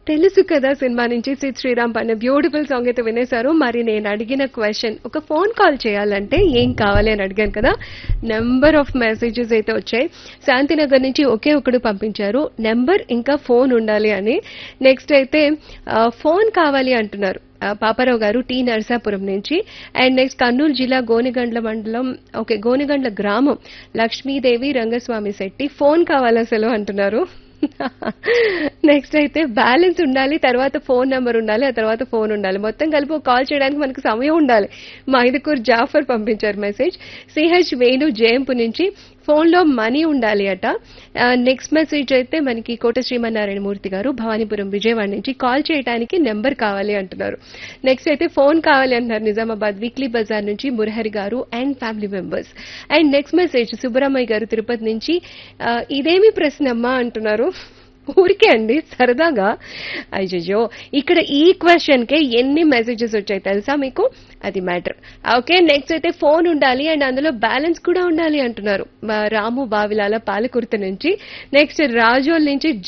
తెలుసు కదా సినిమా నుంచి సిద్ శ్రీరామ్ పైన బ్యూటిఫుల్ సాంగ్ అయితే వినేశారు మరి నేను అడిగిన క్వశ్చన్ ఒక ఫోన్ కాల్ చేయాలంటే ఏం కావాలి అని అడిగాను కదా నెంబర్ ఆఫ్ మెసేజెస్ అయితే వచ్చాయి శాంతినగర్ నుంచి ఒకే ఒకడు పంపించారు నెంబర్ ఇంకా ఫోన్ ఉండాలి అని నెక్స్ట్ అయితే ఆ, ఫోన్ కావాలి అంటున్నారు ఆ, పాపారావు గారు టి నరసాపురం నుంచి అండ్ నెక్స్ట్ కర్నూలు జిల్లా గోనిగండ్ల మండలం ఓకే గోనిగండ్ల గ్రామం లక్ష్మీదేవి రంగస్వామి శెట్టి ఫోన్ కావాలి అసలు అంటున్నారు నెక్స్ట్ అయితే బ్యాలెన్స్ ఉండాలి తర్వాత ఫోన్ నెంబర్ ఉండాలి ఆ తర్వాత ఫోన్ ఉండాలి మొత్తం కలిపి ఒక కాల్ చేయడానికి మనకు సమయం ఉండాలి మైదుకూర్ జాఫర్ పంపించారు మెసేజ్ సిహెచ్ వేణు జయంపు నుంచి ఫోన్లో మనీ ఉండాలి అట నెక్స్ట్ మెసేజ్ అయితే మనకి కోట శ్రీమన్నారాయణ మూర్తి గారు భవానీపురం విజయవాడ నుంచి కాల్ చేయడానికి నెంబర్ కావాలి అంటున్నారు నెక్స్ట్ అయితే ఫోన్ కావాలి అంటున్నారు నిజామాబాద్ వీక్లీ బజార్ నుంచి Murahari garu and family members and next message Subbaramayya garu Tirupati నుంచి ఆ, ఇదేమి ప్రశ్న అమ్మా అంటున్నారు ఊరికే అండి సరదాగా అయ్యో ఇక్కడ ఈ క్వశ్చన్ కే ఎన్ని మెసేజెస్ వచ్చాయి తెలుసా మీకు అది మ్యాటర్ ఓకే నెక్స్ట్ అయితే ఫోన్ ఉండాలి అండ్ అందులో బ్యాలెన్స్ కూడా ఉండాలి అంటున్నారు మా రాము బావిలాల పాలకుర్తి నుంచి నెక్స్ట్ రాజోల్ నుంచి